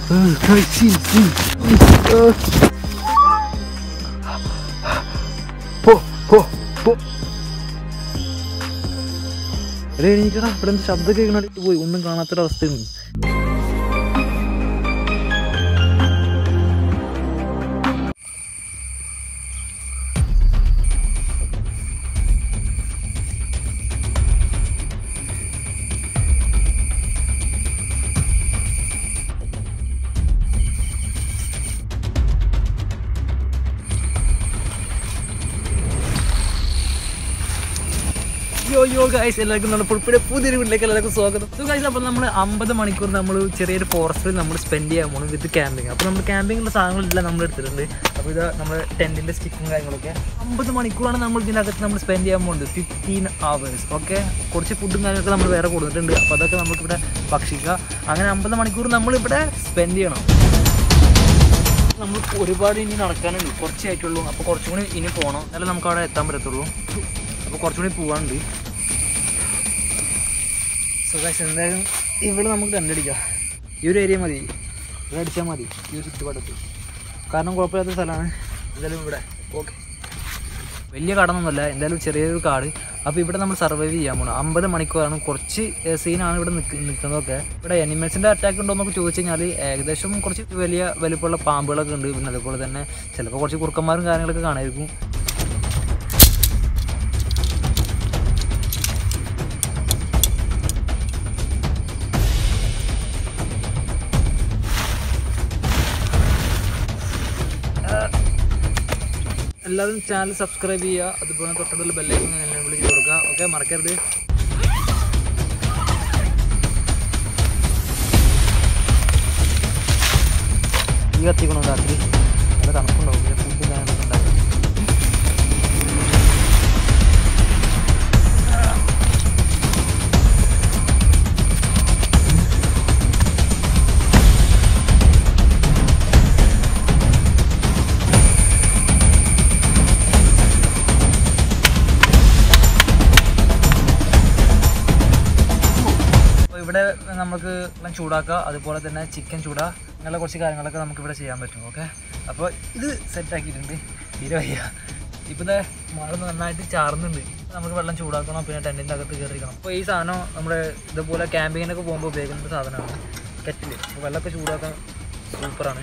പോ പോ പോ എടേ എണീക്കടാ ഇവിടെ എന്ത് ശബ്ദം കേൾക്കണ പോയി ഒന്നും കാണാത്തൊരവസ്ഥയാണ് യോ യോ ഗൈസ് എല്ലാവർക്കും നമ്മുടെ പുൽപ്പുഴ പുതിയൊരു വീട്ടിലേക്ക് എല്ലാവർക്കും സ്വാഗതം സോ ഗൈസ് അപ്പോൾ നമ്മൾ അമ്പത് മണിക്കൂർ നമ്മൾ ചെറിയൊരു ഫോറസ്റ്റിൽ നമ്മൾ സ്പെൻഡ് ചെയ്യാൻ പോകണം വിത്ത് ക്യാമ്പിങ് അപ്പോൾ നമ്മൾ ക്യാമ്പിങ്ങിൻ്റെ സാധനങ്ങളെല്ലാം നമ്മൾ എടുത്തിട്ടുണ്ട് അപ്പോൾ ഇത് നമ്മൾ ടെൻറ്റിൻ്റെ സ്റ്റിക്കും കാര്യങ്ങളൊക്കെ അമ്പത് മണിക്കൂറാണ് നമ്മൾ ഇതിനകത്ത് നമ്മൾ സ്പെൻഡ് ചെയ്യാൻ പോകുന്നത് ഫിഫ്റ്റീൻ അവേഴ്സ് ഓക്കെ കുറച്ച് ഫുഡും കാര്യങ്ങളൊക്കെ നമ്മൾ വേറെ കൊടുത്തിട്ടുണ്ട് അപ്പോൾ അതൊക്കെ നമുക്കിവിടെ ഭക്ഷിക്കുക അങ്ങനെ അമ്പത് മണിക്കൂർ നമ്മളിവിടെ സ്പെൻഡ് ചെയ്യണം നമ്മൾ ഒരുപാട് ഇനി നടക്കാനുണ്ട് കുറച്ചേ ആയിട്ടുള്ളൂ അപ്പോൾ കുറച്ചും കൂടി ഇനി പോകണം എന്നാലും നമുക്ക് അവിടെ എത്താൻ പറ്റത്തുള്ളൂ അപ്പോൾ കുറച്ചും കൂടി പോകാനുണ്ട് സോ ഗൈസ് എന്തായാലും ഇവിടെ നമുക്ക് രണ്ടടിക്കാം ഈ ഒരു ഏരിയ മതി ഇവിടെ അടിച്ചാൽ മതി ഈ ഒരു ചുറ്റുപാടത്ത് കാരണം കുഴപ്പമില്ലാത്ത സ്ഥലമാണ് എന്തായാലും ഇവിടെ ഓക്കെ വലിയ കാടൊന്നുമല്ല എന്തായാലും ചെറിയൊരു കാട് അപ്പോൾ ഇവിടെ നമ്മൾ സർവൈവ് ചെയ്യാൻ പോകണം അമ്പത് മണിക്കൂറാണ് കുറച്ച് സീനാണ് ഇവിടെ നിൽക്ക നിൽക്കുന്നതൊക്കെ ഇവിടെ അനിമൽസിൻ്റെ അറ്റാക്ക് ഉണ്ടോ എന്നൊക്കെ ചോദിച്ചു കഴിഞ്ഞാൽ ഏകദേശം കുറച്ച് വലിയ വലിപ്പമുള്ള പാമ്പുകളൊക്കെ ഉണ്ട് പിന്നെ അതുപോലെ തന്നെ ചിലപ്പോൾ കുറച്ച് കുറുക്കന്മാരും കാര്യങ്ങളൊക്കെ കാണായിരിക്കും എല്ലാവരും ചാനൽ സബ്സ്ക്രൈബ് ചെയ്യുക അതുപോലെ തൊട്ടടുത്തുള്ള ബെല്ലൈക്കൻ എന്നെ ചെയ്ത് കൊടുക്കുക ഓക്കെ മറക്കരുത് ഈ കത്തിക്കണം രാത്രി നല്ല തണുപ്പുണ്ടാവും പിന്നെ ഫുഡും കാര്യങ്ങളൊക്കെ ഉണ്ടാവും അപ്പോൾ ഇവിടെ നമുക്ക് എല്ലാം ചൂടാക്കുക അതുപോലെ തന്നെ ചിക്കൻ ചൂടാ അങ്ങനെയുള്ള കുറച്ച് കാര്യങ്ങളൊക്കെ നമുക്ക് ഇവിടെ ചെയ്യാൻ പറ്റും ഓക്കെ അപ്പോൾ ഇത് സെറ്റ് ആക്കിയിട്ടുണ്ട് തീരെ വയ്യ ഇപ്പോൾ ദേ മഴ നന്നായിട്ട് ചാറുന്നുണ്ട് നമുക്ക് വെള്ളം ചൂടാക്കണം പിന്നെ ടെൻറ്റിൻ്റെ അകത്ത് കയറിക്കണം അപ്പോൾ ഈ സാധനം നമ്മുടെ ഇതുപോലെ ക്യാമ്പിങ്ങിനൊക്കെ പോകുമ്പോൾ ഉപയോഗിക്കുന്ന ഒരു സാധനമാണ് കെറ്റിൽ അപ്പോൾ വെള്ളമൊക്കെ ചൂടാക്കാൻ സൂപ്പറാണ്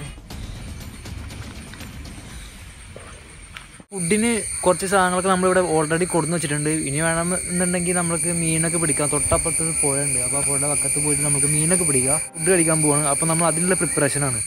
ഫുഡിന് കുറച്ച് സാധനങ്ങളൊക്കെ നമ്മളിവിടെ ഓൾറെഡി കൊടുന്ന് വെച്ചിട്ടുണ്ട് ഇനി വേണം എന്നുണ്ടെങ്കിൽ നമുക്ക് മീനൊക്കെ പിടിക്കാം തൊട്ടപ്പുറത്ത് പുഴയുണ്ട് അപ്പോൾ ആ പുഴയുടെ പക്കത്ത് പോയിട്ട് നമുക്ക് മീനൊക്കെ പിടിക്കാം ഫുഡ് കഴിക്കാൻ പോവാണ് അപ്പോൾ നമ്മൾ അതിനുള്ള പ്രിപ്പറേഷനാണ്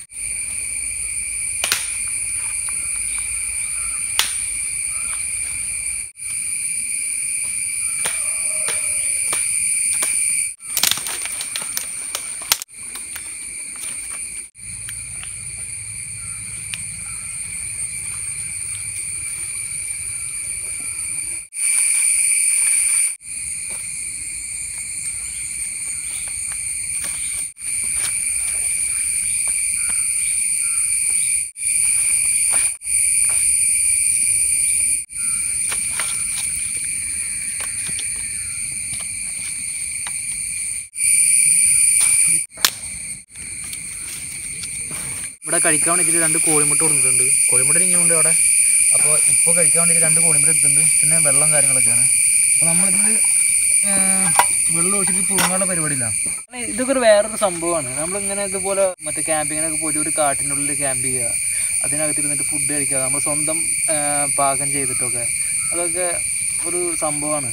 ഇവിടെ കഴിക്കാൻ വേണ്ടിയിട്ട് രണ്ട് കോഴിമുട്ട കൊടുത്തിട്ടുണ്ട് കോഴിമുട്ട ഇനിയുണ്ട് അവിടെ അപ്പോൾ ഇപ്പോൾ കഴിക്കാൻ വേണ്ടിയിട്ട് രണ്ട് കോഴിമുട്ട എടുത്തിട്ടുണ്ട് പിന്നെ വെള്ളം കാര്യങ്ങളൊക്കെയാണ് അപ്പോൾ നമ്മളിതിൽ വെള്ളം ഒഴിച്ചിട്ട് പുഴുങ്ങാനുള്ള പരിപാടിയില്ല കാരണം ഇതൊക്കെ ഒരു വേറൊരു സംഭവമാണ് നമ്മളിങ്ങനെ ഇതുപോലെ മറ്റേ ക്യാമ്പിങ്ങിനൊക്കെ പോയിട്ട് ഒരു കാട്ടിനുള്ളിൽ ക്യാമ്പ് ചെയ്യുക അതിനകത്ത് ഇരുന്നിട്ട് ഫുഡ് കഴിക്കുക നമ്മൾ സ്വന്തം ആ, പാകം ചെയ്തിട്ടൊക്കെ അതൊക്കെ ഒരു സംഭവമാണ്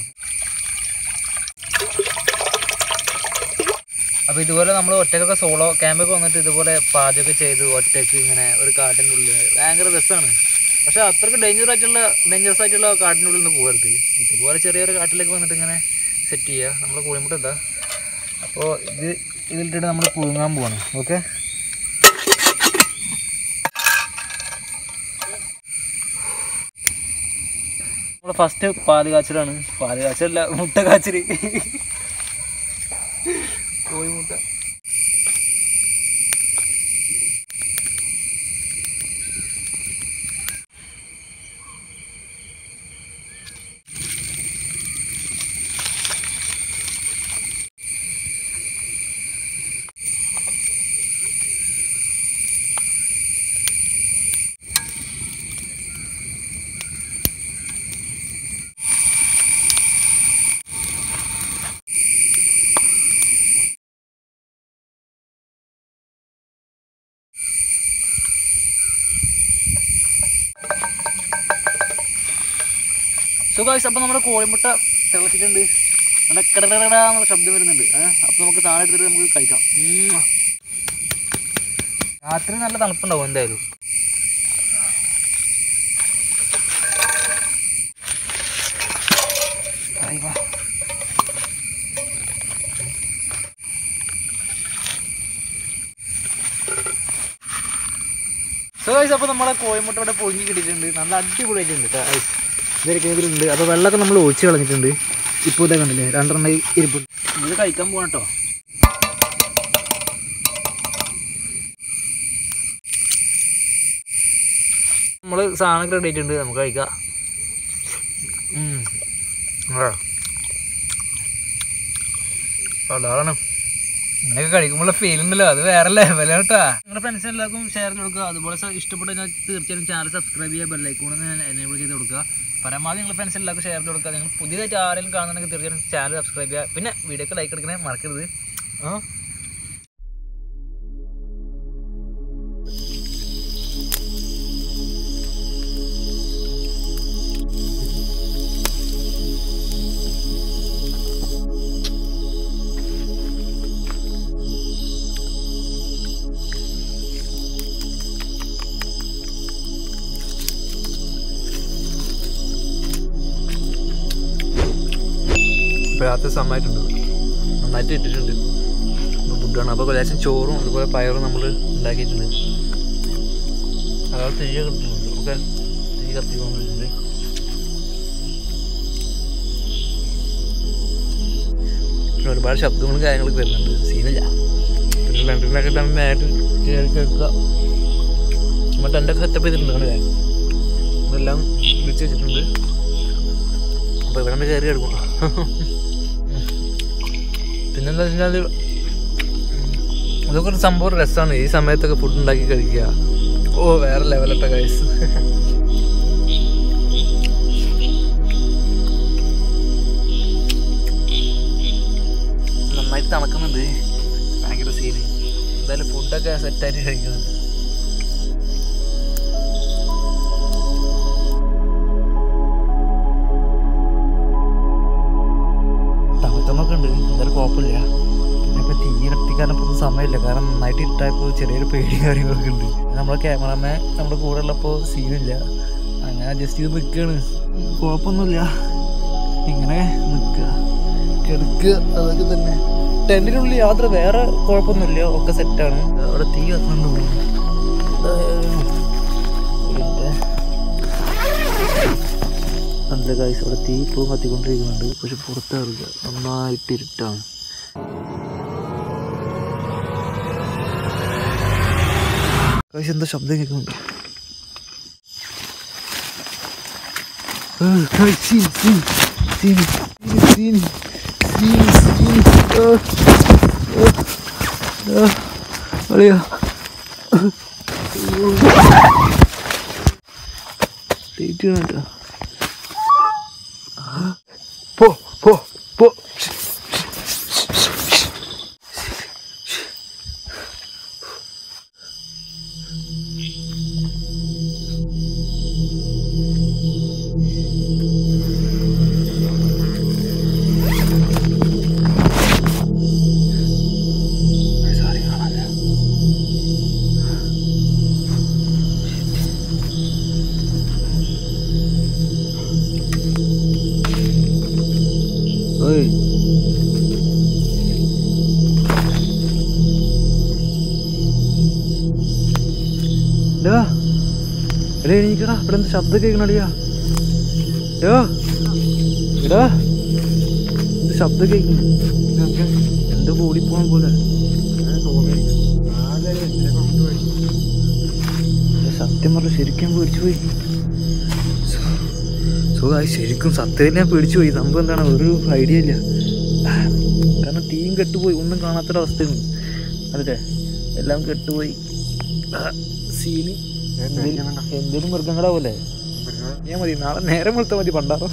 അപ്പോൾ ഇതുപോലെ നമ്മൾ ഒറ്റക്കൊക്കെ സോളോ ക്യാമ്പൊക്കെ വന്നിട്ട് ഇതുപോലെ പാചകം ചെയ്ത് ഒറ്റയ്ക്ക് ഇങ്ങനെ ഒരു കാട്ടിൻ്റെ ഉള്ളിൽ ഭയങ്കര രസമാണ് പക്ഷേ അത്രയ്ക്ക് ഡേഞ്ചർ ആയിട്ടുള്ള ഡേഞ്ചറസ് ആയിട്ടുള്ള കാട്ടിൻ്റെ ഉള്ളിൽ നിന്ന് പോകരുത് ഇതുപോലെ ചെറിയൊരു കാട്ടിലേക്ക് വന്നിട്ട് ഇങ്ങനെ സെറ്റ് ചെയ്യുക നമ്മൾ കോഴിമുട്ട എന്താ അപ്പോൾ ഇത് ഇതിലിട്ടിട്ട് നമ്മൾ പുഴുങ്ങാൻ പോവാണ് ഓക്കെ നമ്മൾ ഫസ്റ്റ് പാല് കാച്ചലാണ് പാല് കാച്ചലല്ല മുട്ട കാച്ചല് കോഴിമുട്ട സോ ഗായ്സ് അപ്പോൾ നമ്മുടെ കോഴിമുട്ട തിളച്ചിട്ടുണ്ട് നമ്മുടെ കടകടകടാന്നുള്ള ശബ്ദം വരുന്നുണ്ട് ഏഹ് അപ്പോൾ നമുക്ക് താഴെ എടുത്തിട്ട് നമുക്ക് കഴിക്കാം ഉം. രാത്രി നല്ല തണുപ്പുണ്ടാവും എന്തായാലും ആയി വാ. സോ ഗൈസ് അപ്പോൾ നമ്മളെ കോഴിമുട്ട ഇവിടെ പൊങ്ങി കിട്ടിയിട്ടുണ്ട് നല്ല അടിപൊളിയായിട്ടുണ്ട് ഗൈസ് ഇതൊക്കെ ഇതിലുണ്ട് അപ്പോൾ വെള്ളമൊക്കെ നമ്മൾ ഒഴിച്ച് കളഞ്ഞിട്ടുണ്ട് ഇപ്പോൾ ഇതേ കണ്ടില്ലേ രണ്ടെണ്ണം ഇരിപ്പുണ്ട് ഇത് കഴിക്കാൻ പോകണം കേട്ടോ നമ്മൾ സാധനമൊക്കെ റെഡി ആയിട്ടുണ്ട് നമുക്ക് കഴിക്കാം ഉം. ആ. അതാണ് ഇങ്ങനെയൊക്കെ കഴിക്കുമ്പോൾ ഫീൽ ഉണ്ടല്ലോ അത് വേറെ ലെവലാണ് കേട്ടോ നിങ്ങളുടെ ഫ്രണ്ട്സിന് എല്ലാവർക്കും ഷെയർ ചെയ്ത് കൊടുക്കുക അതുപോലെ സ- ഇഷ്ടപ്പെട്ട കഴിഞ്ഞാൽ തീർച്ചയായും ചാനൽ സബ്സ്ക്രൈബ് ചെയ്യുക ബെല്ലൈക്കൂടെ എനേബിൾ ചെയ്ത് കൊടുക്കുക പരമാവധി നിങ്ങളുടെ ഫ്രണ്ട്സ് എല്ലാവർക്കും ഷെയർ ചെയ്ത് കൊടുക്കുക നിങ്ങൾ പുതിയതായിട്ട് ആരെങ്കിലും കാണുന്നുണ്ടെങ്കിൽ തീർച്ചയായും ചാനൽ സബ്സ്ക്രൈബ് ചെയ്യുക പിന്നെ വീഡിയോക്ക് ലൈക്ക് എടുക്കണേ മറക്കരുത് ആ രാത്രി സമയമായിട്ടുണ്ട് നന്നായിട്ട് ഇട്ടിട്ടുണ്ട് ഫുഡാണ് അപ്പോൾ ലേശം ചോറും അതുപോലെ പയറും നമ്മൾ ഉണ്ടാക്കിയിട്ടുണ്ട് അതായത് തീയ കിട്ടുന്നുണ്ട് ഓക്കെ തീ കത്തി കൊണ്ടിട്ടുണ്ട് പിന്നെ ഒരുപാട് ശബ്ദങ്ങളും കാര്യങ്ങളൊക്കെ വരുന്നുണ്ട് സീനില്ല പിന്നെ ലണ്ടനിലൊക്കെ നമ്മൾ നേരിട്ട് കയറി കേൾക്കുക നമ്മൾ ടെൻ്റൊക്കെ സെറ്റപ്പ് ചെയ്തിട്ടുണ്ട് കണ്ടില്ലേ ഇതെല്ലാം വിളിച്ച് വെച്ചിട്ടുണ്ട് അപ്പോൾ ഇവിടെ നിന്ന് കയറി എടുക്കും പിന്നെന്താ വെച്ചാൽ അതൊക്കെ ഒരു സംഭവം രസമാണ് ഈ സമയത്തൊക്കെ ഫുഡ് ഉണ്ടാക്കി കഴിക്കുക ഓ വേറെ ലെവലട്ട കൈസ് നന്നായിട്ട് തണുക്കുന്നുണ്ട് ഭയങ്കര സീന് എന്തായാലും ഫുഡൊക്കെ സെറ്റായിട്ട് കഴിക്കുന്നുണ്ട് തണുക്കുന്നൊക്കെ ഉണ്ട് എന്തായാലും കുഴപ്പമില്ല പിന്നെ ഇപ്പം തീ കത്തിക്കാൻ ഇപ്പം സമയമില്ല കാരണം നന്നായിട്ട് ഇട്ടായപ്പോൾ ചെറിയൊരു പേടി കാര്യങ്ങളൊക്കെ ഉണ്ട് നമ്മളെ ക്യാമറമാൻ നമ്മുടെ കൂടെ ഉള്ളപ്പോൾ സീനില്ല അങ്ങനെ അഡ്ജസ്റ്റ് ചെയ്ത് നിൽക്കുകയാണ് കുഴപ്പമൊന്നുമില്ല ഇങ്ങനെ നിൽക്കുക കിടക്കുക അതൊക്കെ തന്നെ ടെൻറ്റിനുള്ളിൽ യാത്ര വേറെ കുഴപ്പമൊന്നുമില്ല ഒക്കെ സെറ്റാണ് അവിടെ തീ കത്തുന്നുണ്ട് തോന്നുന്നു. ഒരു മിനിറ്റ്. നല്ല കാഴ്ച അവിടെ തീ ഇപ്പോൾ കത്തിക്കൊണ്ടിരിക്കുന്നുണ്ട് പക്ഷെ പുറത്തിറങ്ങുക നന്നായിട്ട് ഇരുട്ടാണ് കാഴ്ച എന്താ ശബ്ദം കേൾക്കുന്നുണ്ട് ആ, കാഴ്ച, scene, scene, scene, scene, scene, scene, ആ, ആ, ആ, അളിയാ. ഡേറ്റ് ചെയ്യണം കേട്ടോ പോ പോ പോ സാരി കാണാനില്ല ഓയ് ഡാ എടാ എണീക്കടാ ഇവിടെ എന്ത് ശബ്ദം കേൾക്കണടിയാ ഡാ എടാ എന്ത് ശബ്ദം കേൾക്കുന്നു എന്ത് കൂടിപ്പോണ പോലെ എടാ, സത്യം പറഞ്ഞു ശരിക്കും പേടിച്ചു പോയി സുഖമായി ശരിക്കും സത്യത്തിൽ ഞാൻ പേടിച്ചു പോയി സംഭവം എന്താണ് ഒരു ഐഡിയ ഇല്ല കാരണം തീയും കെട്ടുപോയി ഒന്നും കാണാത്തൊരവസ്ഥയാണ് അല്ലേ എല്ലാം കെട്ടുപോയി ആ, സീന് എന്തേലും മൃഗങ്ങളാവൂലേ ഞാൻ മതി നാളെ നേരം വെളുത്താൽ മതി പണ്ടാറോ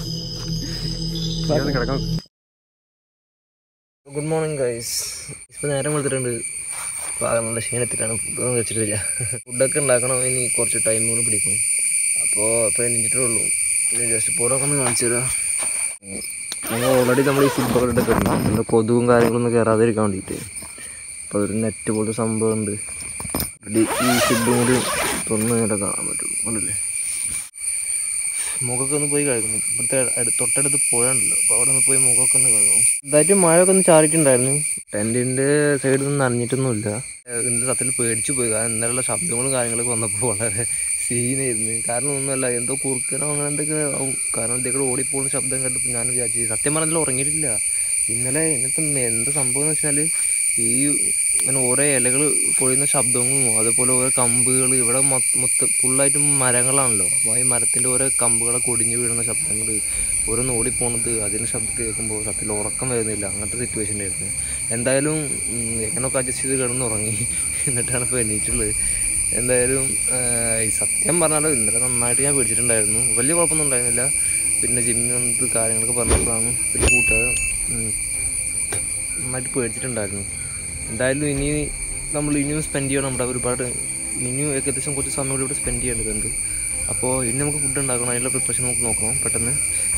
ഗുഡ് മോർണിംഗ് ഗൈസ് ഇപ്പം നേരം വെളുത്തിട്ടുണ്ട് അപ്പോൾ ആകെ നല്ല ക്ഷീണത്തിലാണ് ഫുഡൊന്നും വെച്ചിട്ടില്ല ഫുഡൊക്കെ ഉണ്ടാക്കണം ഇനി കുറച്ച് ടൈം കൂടി പിടിക്കും അപ്പോൾ അപ്പോൾ എണീറ്റിട്ടേ ഉള്ളൂ പിന്നെ ജസ്റ്റ് പുറമൊക്കെ ഒന്ന് കാണിച്ചു തരാം നമ്മൾ ഓൾറെഡി നമ്മൾ ഈ ഫുഡ് ഒക്കെ കിടന്നു എന്താ കൊതുകും കാര്യങ്ങളൊന്നും കയറാതിരിക്കാൻ വേണ്ടിയിട്ട് അപ്പോൾ അതൊരു നെറ്റ് പോലത്തെ സംഭവം ഉണ്ട് ഓൾറെഡി ഈ ഷെഡും കൂടി തുറന്ന് കഴിഞ്ഞാൽ കാണാൻ പറ്റും കണ്ടില്ലേ മുഖമൊക്കെ ഒന്ന് പോയി കഴുകുന്നു ഇവിടുത്തെ അടു- തൊട്ടടുത്ത് പുഴയുണ്ടല്ലോ അപ്പോൾ അവിടെ ഒന്ന് പോയി മുഖമൊക്കെ ഒന്ന് കഴുകും ഇതായിട്ട് മഴയൊക്കെ ഒന്ന് ചാറിയിട്ടുണ്ടായിരുന്നു ടെൻറ്റിൻ്റെ സൈഡിൽ നിന്ന് നനഞ്ഞിട്ടൊന്നുമില്ല ഇന്ന് സത്യത്തിൽ പേടിച്ചു പോയി കാരണം ഇന്നലെയുള്ള ശബ്ദങ്ങളും കാര്യങ്ങളൊക്കെ വന്നപ്പോൾ വളരെ സീനായിരുന്നു കാരണം ഒന്നുമല്ല എന്തോ കുറുക്കനോ അങ്ങനെ എന്തൊക്കെ ആവും കാരണം എന്തൊക്കെ ഓടിപ്പോകുന്ന ശബ്ദം കേട്ടപ്പോൾ ഞാൻ വിചാരിച്ചു സത്യം പറഞ്ഞാൽ ഉറങ്ങിയിട്ടില്ല ഇന്നലെ ഇന്നത്തെ മെ- എന്താ സംഭവം എന്ന് വെച്ചാൽ ഈ ഇങ്ങനെ ഓരോ ഇലകൾ പൊഴിയുന്ന ശബ്ദങ്ങളും അതേപോലെ ഓരോ കമ്പുകൾ ഇവിടെ മൊ- മൊത്തം ഫുള്ളായിട്ടും മരങ്ങളാണല്ലോ അപ്പോൾ ഈ മരത്തിൻ്റെ ഓരോ കമ്പുകളൊക്കെ ഒടിഞ്ഞു വീഴുന്ന ശബ്ദങ്ങൾ ഓരോന്ന് ഓടിപ്പോണത് അതിൻ്റെ ശബ്ദം കേൾക്കുമ്പോൾ സത്യത്തിൽ ഉറക്കം വരുന്നില്ല അങ്ങനത്തെ സിറ്റുവേഷൻ ആയിരുന്നു എന്തായാലും ഉം, എങ്ങനെയൊക്കെ അഡ്ജസ്റ്റ് ചെയ്ത് കിടന്നുറങ്ങി എന്നിട്ടാണ് ഇപ്പോൾ എണീറ്റുള്ളത് എന്തായാലും ആ, ഈ സത്യം പറഞ്ഞാൽ ഇന്നലെ നന്നായിട്ട് ഞാൻ പേടിച്ചിട്ടുണ്ടായിരുന്നു വലിയ കുഴപ്പമൊന്നും ഉണ്ടായിരുന്നില്ല പിന്നെ ജിമ്മിൽ വന്നിട്ട് കാര്യങ്ങളൊക്കെ പറഞ്ഞപ്പോഴാണ് വലിയ കൂട്ടുകാരൻ ഉം, നന്നായിട്ട് പേടിച്ചിട്ടുണ്ടായിരുന്നു എന്തായാലും ഇനി നമ്മൾ ഇനിയും സ്പെൻഡ് ചെയ്യണം നമ്മുടെ ഒരുപാട് ഇനിയും ഏകദേശം കുറച്ച് സമയം കൂടി ഇവിടെ സ്പെൻഡ് ചെയ്യേണ്ടതുണ്ട് അപ്പോൾ ഇനി നമുക്ക് ഫുഡ് ഉണ്ടാക്കണം അതിനുള്ള പ്രിപ്പറേഷൻ നമുക്ക് നോക്കണം പെട്ടെന്ന്